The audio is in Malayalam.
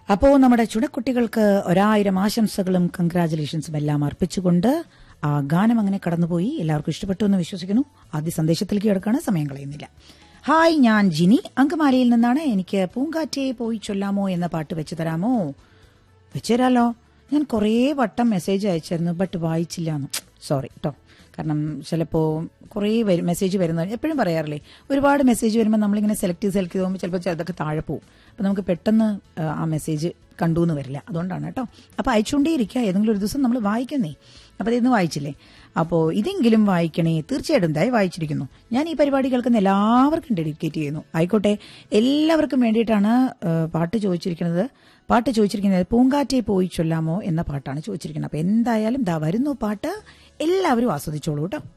അപ്പോൾ നമ്മുടെ ചുണക്കുട്ടികൾക്ക് ഒരായിരം ആശംസകളും കൺഗ്രാചുലേഷൻസും എല്ലാം അർപ്പിച്ചുകൊണ്ട് ആ ഗാനം അങ്ങനെ കടന്നുപോയി എല്ലാവർക്കും ഇഷ്ടപ്പെട്ടു എന്ന് വിശ്വസിക്കുന്നു ആദ്യ സന്ദേശത്തിലേക്ക് കിടക്കാണ് സമയം കളയുന്നില്ല ഹായ് ഞാൻ ജിനി അങ്കമാലിയിൽ നിന്നാണ് എനിക്ക് പൂങ്കാറ്റെ പോയി ചൊല്ലാമോ എന്ന പാട്ട് വെച്ച് തരാമോ വെച്ചുതരാലോ ഞാൻ കുറേ വട്ടം മെസ്സേജ് അയച്ചായിരുന്നു ബട്ട് വായിച്ചില്ല എന്ന് സോറി കേട്ടോ കാരണം ചിലപ്പോൾ കുറേ വരും മെസ്സേജ് വരുന്ന എപ്പോഴും പറയാറില്ലേ ഒരുപാട് മെസ്സേജ് വരുമ്പോൾ നമ്മളിങ്ങനെ സെലക്ട് ചെയ്ത് സെലക്ട് ചെയ്ത് പോകുമ്പോൾ ചിലപ്പോൾ ചിലതൊക്കെ താഴെ പോകും അപ്പോൾ നമുക്ക് പെട്ടെന്ന് ആ, ആ മെസ്സേജ് കണ്ടു എന്ന് വരില്ല അതുകൊണ്ടാണ് കേട്ടോ അപ്പോൾ അയച്ചുകൊണ്ടേയിരിക്കുക ഏതെങ്കിലും ഒരു ദിവസം നമ്മൾ വായിക്കുന്നേ അപ്പോൾ ഇതൊന്നും വായിച്ചില്ലേ അപ്പോൾ ഇതെങ്കിലും വായിക്കണേ തീർച്ചയായിട്ടും ദയ വായിച്ചിരിക്കുന്നു ഞാൻ ഈ പരിപാടി കേൾക്കുന്ന എല്ലാവർക്കും ഡെഡിക്കേറ്റ് ചെയ്യുന്നു ആയിക്കോട്ടെ എല്ലാവർക്കും വേണ്ടിയിട്ടാണ് ആ, പാട്ട് ചോദിച്ചിരിക്കുന്നത് പാട്ട് ചോദിച്ചിരിക്കുന്നത് പൂങ്കാറ്റെ പോയി ചൊല്ലാമോ എന്ന പാട്ടാണ് ചോദിച്ചിരിക്കുന്നത് അപ്പോൾ എന്തായാലും ദാ വരുന്നു പാട്ട് എല്ലാവരും ആസ്വദിച്ചോളൂ കേട്ടോ